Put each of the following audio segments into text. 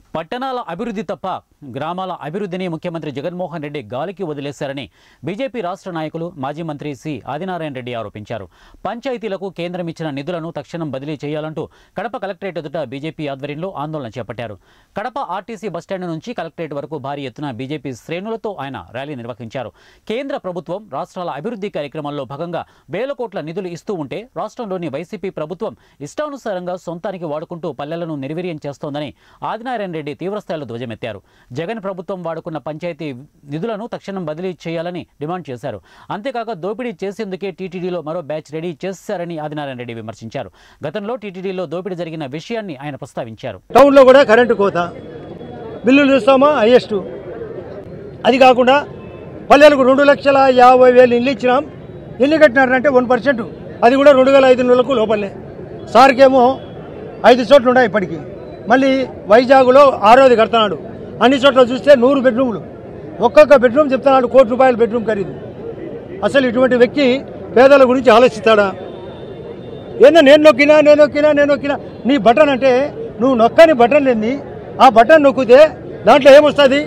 పట్టణాల అభివృద్ధి తప్ప గ్రామాల అభివృద్ధిని ముఖ్యమంత్రి జగన్మోహన్ రెడ్డి గాలికి వదిలేశారని బీజేపీ రాష్ట్ర నాయకులు మాజీ మంత్రి సి ఆదినారాయణ రెడ్డి ఆరోపించారు పంచాయతీలకు కేంద్రం ఇచ్చిన నిధులను తక్షణం బదిలీ చేయాలంటూ కడప కలెక్టరేట్ ఎదుట బీజేపీ ఆధ్వర్యంలో ఆందోళన చేపట్టారు కడప ఆర్టీసీ బస్టాండ్ నుంచి కలెక్టరేట్ వరకు భారీ ఎత్తున బీజేపీ శ్రేణులతో ఆయన ర్యాలీ నిర్వహించారు కేంద్ర ప్రభుత్వం రాష్ట్రాల అభివృద్ధి కార్యక్రమంలో భాగంగా వేల కోట్ల నిధులు ఇస్తూ ఉంటే రాష్ట్రంలోని వైసీపీ ప్రభుత్వం ఇష్టానుసారంగా సొంతానికి వాడుకుంటూ పల్లెలను నిర్వీర్యం చేస్తోందని ఆదినారాయణ రెడ్డి తీవ్రస్థాయిలో ధ్వజమెత్తారు జగన్ ప్రభుత్వం వాడుకున్న పంచాయతీ నిధులను తక్షణం బదిలీ చేయాలని డిమాండ్ చేశారు అంతేకాక దోపిడీ చేసేందుకే టీటీడీలో మరో బ్యాచ్ రెడీ చేశారని ఆదినారాయణ రెడ్డి విమర్శించారు గతంలో టీటీడీలో దోపిడీ జరిగిన విషయాన్ని ఆయన ప్రస్తావించారు టౌన్లో కూడా కరెంటు కోత బిల్లులు చూస్తామా హైయెస్ట్ అది కాకుండా పల్లెలకు రెండు లక్షల యాభై వేలు ఇల్లు ఇచ్చినాం ఎన్ని కట్టినారంటే వన్ పర్సెంట్ అది కూడా రెండు వేల ఐదు నెలలకు లోపలే సార్కేమో ఐదు చోట్ల ఉన్నాయి ఇప్పటికి మళ్ళీ వైజాగ్లో ఆరోది కడుతున్నాడు అన్ని చోట్ల చూస్తే నూరు బెడ్రూమ్లు ఒక్కొక్క బెడ్రూమ్ చెప్తున్నాడు కోటి రూపాయల బెడ్రూమ్ ఖరీదు అసలు ఇటువంటి వ్యక్తి పేదల గురించి ఆలోచిస్తాడా ఏందో నేను నొక్కినా నేను నొక్కినా నేను నొక్కినా నీ బటన్ అంటే నువ్వు నొక్కని బటన్ లేని ఆ బటన్ నొక్కితే దాంట్లో ఏమొస్తుంది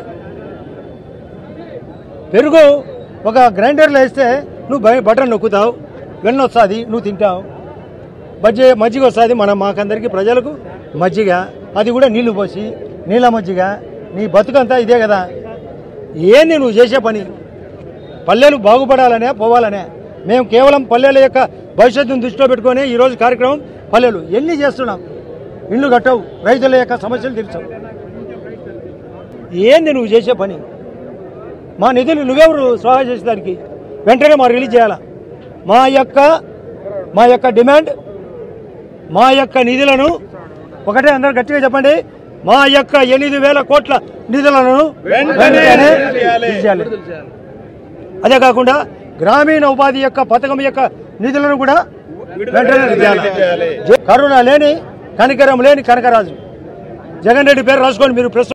పెరుగు ఒక గ్రైండర్లో వేస్తే నువ్వు బై- బటన్ నొక్కుతావు వెన్న వస్తుంది నువ్వు తింటావు మజ్జిగ మజ్జిగ వస్తుంది మనం మాకందరికి ప్రజలకు మజ్జిగ అది కూడా నీళ్లు పోసి నీళ్ళ మజ్జిగ నీ బతుకంతా ఇదే కదా ఏంది నువ్వు చేసే పని పల్లెలు బాగుపడాలనే పోవాలనే మేము కేవలం పల్లెల యొక్క భవిష్యత్తును దృష్టిలో పెట్టుకొని ఈరోజు కార్యక్రమం పల్లెలు ఎన్ని చేస్తున్నాం ఇల్లు కట్టవు రైతుల యొక్క సమస్యలు తీర్చవు ఏంది నువ్వు చేసే పని మా నిధులు నువ్వెవరు సహాయం చేసేదానికి వెంటనే మా రిలీజ్ చేయాలా మా యొక్క మా యొక్క డిమాండ్ మా యొక్క నిధులను ఒకటే అందరు గట్టిగా చెప్పండి మా యొక్క ఎనిమిది వేల కోట్ల నిధులను వెంటనే రిలీజ్ చేయాలి అదే కాకుండా గ్రామీణ ఉపాధి యొక్క పథకం యొక్క నిధులను కూడా వెంటనే చేయాలి కరుణ లేని కనికరం లేని కనకరాజు జగన్ రెడ్డి పేరు రాసుకోండి మీరు ప్రెస్